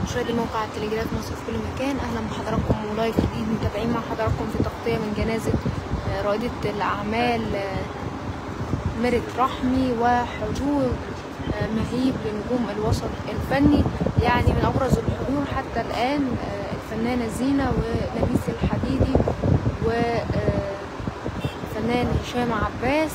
مشاهدي موقع التلجراف مصر في كل مكان اهلا بحضراتكم ولايف جديد متابعين مع حضراتكم في تغطيه من جنازه آه، رائده الاعمال آه، ميرت رحمي وحضور آه، مهيب لنجوم الوسط الفني يعني من ابرز الحضور حتى الان آه، الفنانه زينه ونبيس الحديدي والفنان هشام عباس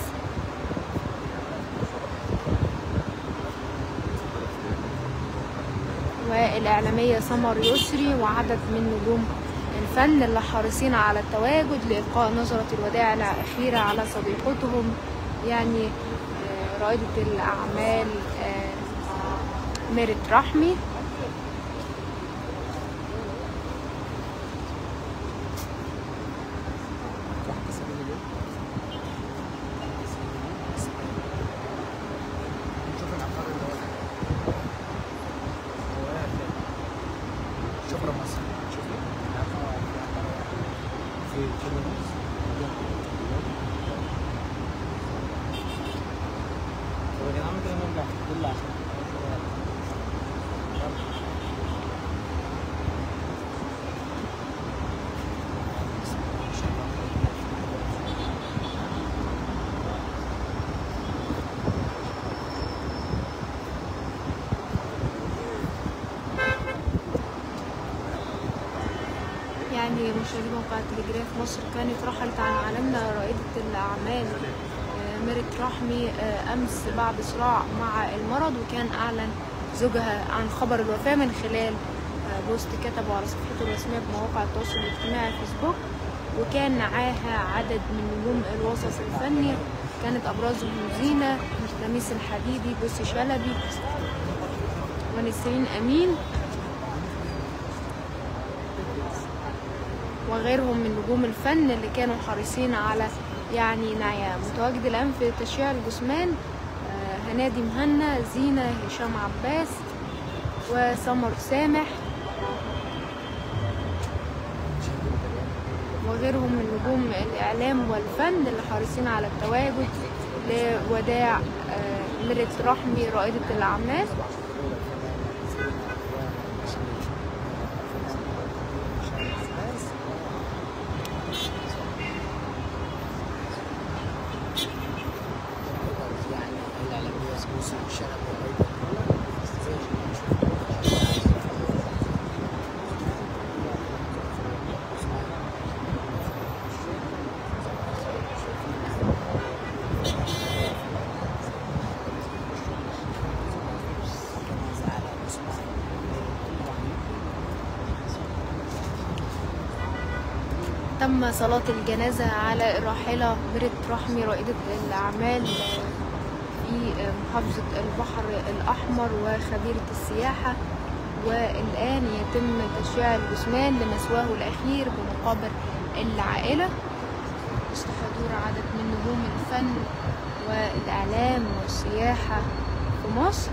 والإعلامية سمر يسري وعدد من نجوم الفن اللي حريصين على التواجد لإلقاء نظرة الوداع الأخيرة على صديقتهم يعني آه، رائدة الأعمال آه، ميرت رحمي شكرا مصر في كل طب يا جدعان كده نرجع في الكل عشان يعني مشاهدي موقع التلجراف مصر كانت رحلت عن عالمنا رائدة الأعمال آه، ميرت رحمي آه، أمس بعد صراع مع المرض وكان أعلن زوجها عن خبر الوفاة من خلال آه، بوست كتبه على صفحته الرسمية بمواقع التواصل الاجتماعي فيسبوك وكان معاها عدد من نجوم الوسط الفني كانت أبرزهم زينة لميس الحديدي بوسي شلبي ونسرين أمين وغيرهم من نجوم الفن اللي كانوا حريصين على يعني نعيا متواجد الآن في تشييع الجثمان آه، هنادي مهنا زينة هشام عباس وسمر سامح وغيرهم من نجوم الإعلام والفن اللي حريصين على التواجد لوداع آه، ميرت رحمي رائدة الأعمال يعني الإعلامية سبوسي والشغب والأيضا تم صلاة الجنازة على الراحلة ميرت رحمي رائدة الأعمال في محافظة البحر الأحمر وخبيرة السياحة والآن يتم تشييع الجثمان لمسواه الأخير بمقابر العائلة وسط حضور عدد من نجوم الفن والإعلام والسياحة في مصر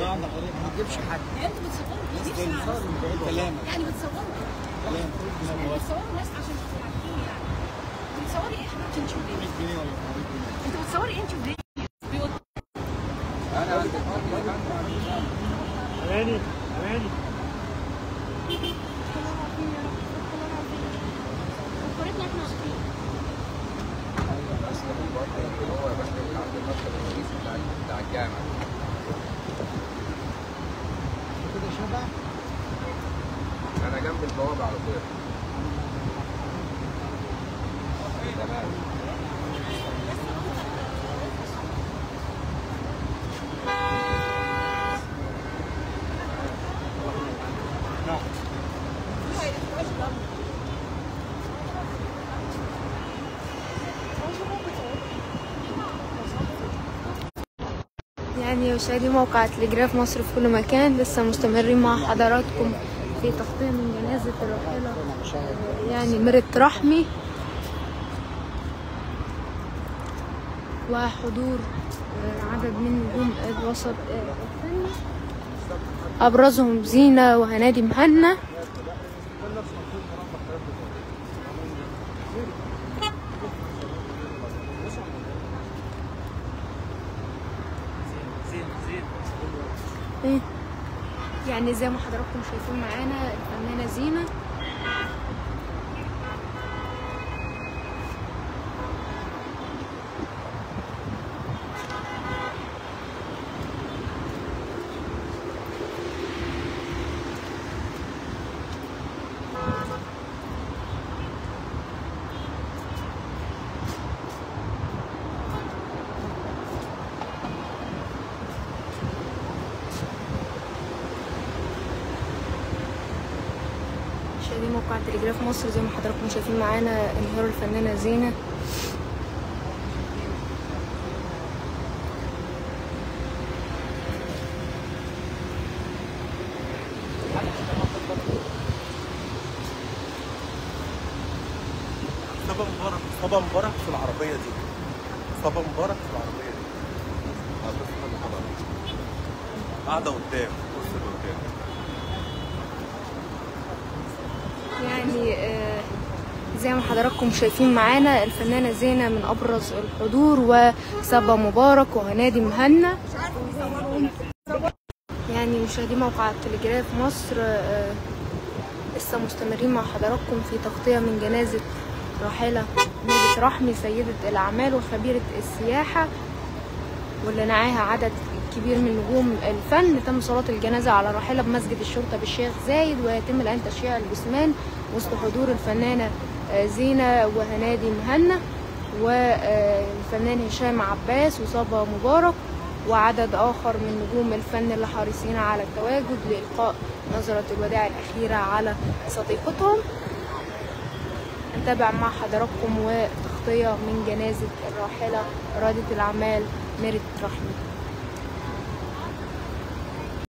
ما بتجيبش حد يعني انتوا بتصوروا ايه نفسي اعرف كلام يعني بتصوروا كلام بتصوروا ناس عشان تبقوا عارفين يعني بتصوري ايه يا حبيبتي انت ليه؟ 100 جنيه ولا 100 جنيه انتوا بتصوري انت ليه؟ بيقول اماني اماني فكرتنا احنا عارفين هو يا باشا اللي عند المكتب الرئيسي بتاع بتاع الجامعه كده شبع انا جنب البوابه على طول تمام يعني مشاهدي موقع تلجراف مصر في كل مكان لسه مستمرين مع حضراتكم في تغطية من جنازة الراحلة يعني مرت رحمي وحضور آه، عدد من نجوم الوسط آه، الفني أبرزهم زينة وهنادي مهنا إيه؟ يعني زي ما حضراتكم شايفين معانا الفنانة زينة مشاهدي موقع تلجراف مصر زي ما حضراتكم شايفين معانا انهيار الفنانة زينة صبا مبارك صبا مبارك في العربيه دي صبا مبارك في العربيه دي قاعده قدام الكرسي اللي قدام يعني آه، زي ما حضراتكم شايفين معانا الفنانة زينة من أبرز الحضور وسبا مبارك وهنادي مهنا يعني مشاهدي موقع التلجراف مصر آه، لسه مستمرين مع حضراتكم في تغطية من جنازة راحلة نيلة رحمي سيدة الأعمال وخبيرة السياحة واللي نعاها عدد كبير من نجوم الفن تم صلاة الجنازة على راحلة بمسجد الشرطة بالشيخ زايد ويتم الآن تشييع الجثمان وسط حضور الفنانة آه، زينة وهنادي مهنا والفنان هشام عباس وصبا مبارك وعدد آخر من نجوم الفن اللي حريصين على التواجد لإلقاء نظرة الوداع الأخيرة على صديقتهم نتابع مع حضراتكم وتغطية من جنازة الراحلة رائدة الأعمال ميرت رحمي